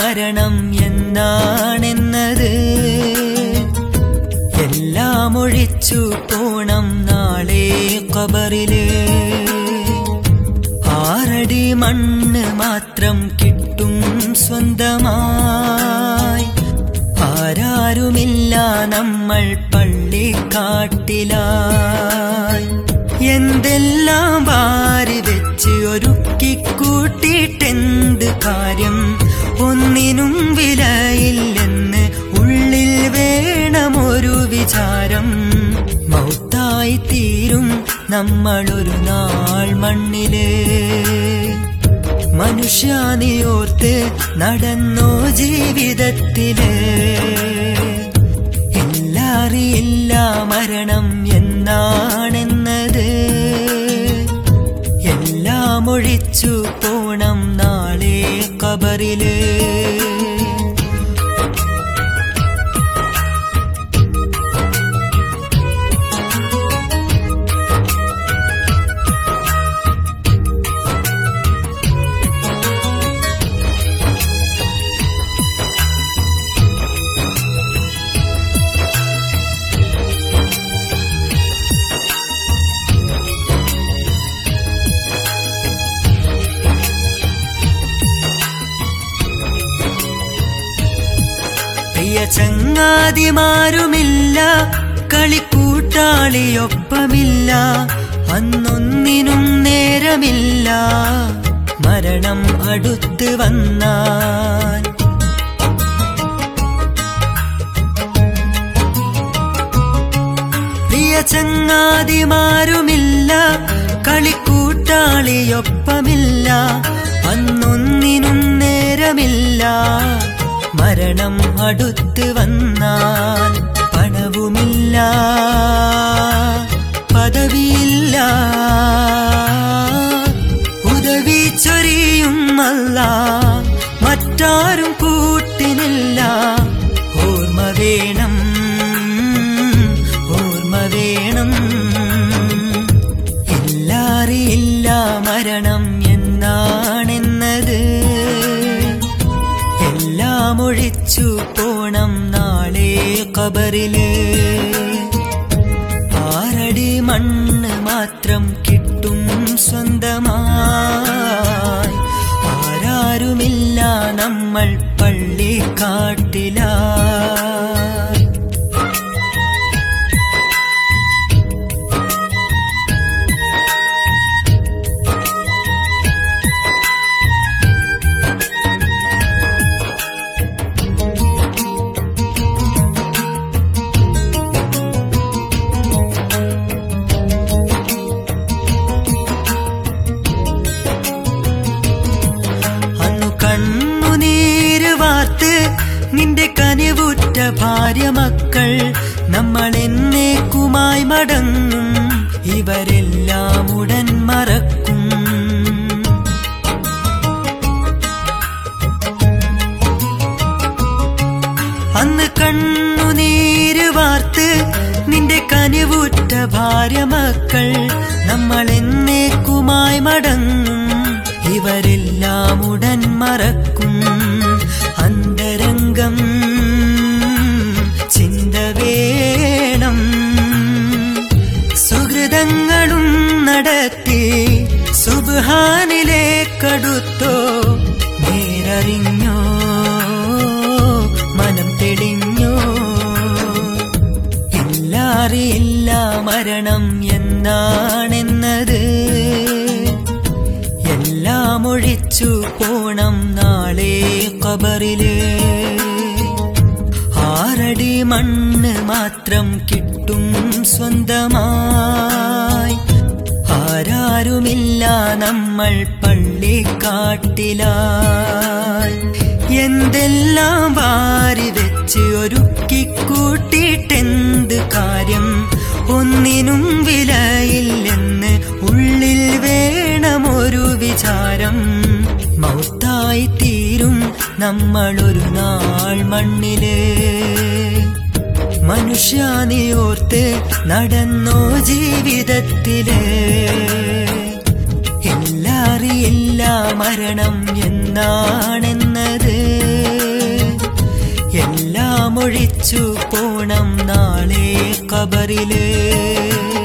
മരണം എന്നാണെന്നത് എല്ലാം ഒഴിച്ചു പോണം നാളെ കബറില് ആറടി മണ്ണ് മാത്രം കിട്ടും സ്വന്തമായി ആരാരുമില്ല നമ്മൾ പള്ളിക്കാട്ടിലായി എന്തെല്ലാം വാരി വെച്ച് ഒരുക്കി കൂട്ടിയിട്ടെന്ത് കാര്യം ഒന്നിനും വിലയില്ലെന്ന് ഉള്ളിൽ വേണമൊരു വിചാരം മൗത്തായി തീരും നമ്മളൊരു നാൾ മണ്ണില് മനുഷ്യ നീയോർത്ത് നടന്നോ ജീവിതത്തില് എല്ലാറിയില്ല മരണം എന്നാണെന്നത് എല്ലാം ഒഴിച്ചു പോണം നാളെ കബറില് പ്രിയ ചങ്ങാതിമാരുമില്ല കളിക്കൂട്ടാളിയൊപ്പമില്ല അന്നൊന്നിനും നേരമില്ല മരണം അടുത്ത് വന്നാൽ പ്രിയ ചങ്ങാതിമാരുമില്ല കളിക്കൂട്ടാളിയൊപ്പമില്ല അന്നൊന്നിനും നേരമില്ല മരണം അടുത്ത് വന്നാൽ പണവുമില്ല പദവിയില്ല ഉദവി ചൊരിയുമല്ല മറ്റാരും കൂട്ടിനില്ല ഓർമ്മ വേണം ഓർമ്മ വേണം ഇല്ലാറിയില്ല മരണം എന്നാണെന്നത് എല്ലാം ഒഴിച്ചു പോണം നാളെ കബറില് ആറടി മണ്ണ് മാത്രം കിട്ടും സ്വന്തമായി ആരാരുമില്ല നമ്മൾ പള്ളിക്കാട്ടിലായി അന്നു കണ്ണുനീര് വാർത്ത് നിന്റെ കനിവുറ്റ ഭാര്യ മക്കൾ നമ്മൾ എന്നേക്കുമായി മടങ്ങും ഇവരെല്ലാം ഉടൻ മറക്കും അന്ന് കണ്ണുനീര് വാർത്ത് നിന്റെ കനിവുറ്റ ഭാര്യ മക്കൾ നമ്മൾ എന്നേക്കുമായി മടങ്ങും ഇവരെല്ലാം ഉടൻ മറക്കും അന്തരംഗം ചിന്ത വേണം സുഹൃതങ്ങളും നടത്തി സുബാനിലേക്കടുത്തോ നേരറിഞ്ഞോ മനം തെളിഞ്ഞോ ഇല്ലാറിയില്ല മരണം എന്നാണെന്നത് എല്ലാം ഒഴിച്ചു പോണം നാളെ കബറില് ആറടി മണ്ണ് മാത്രം കിട്ടും സ്വന്തമായി ആരാരുമില്ല നമ്മൾ പള്ളിക്കാട്ടിലായി എന്തെല്ലാം വാരി വെച്ച് ഒരുക്കി കൂട്ടിയിട്ടെന്ത് കാര്യം ഒന്നിനും വിലയില്ലെന്ന് ഉള്ളിൽ വേണമൊരു വിചാരം മൗത്തായി തീരും നമ്മളൊരു നാൾ മണ്ണില് മനുഷ്യ നീയോർത്ത് നടന്നോ ജീവിതത്തില് ഇല്ലാറിയില്ല മരണം എന്നാണെന്നത് നാം ഒഴിച്ചു പോണം നാളെ കബറില്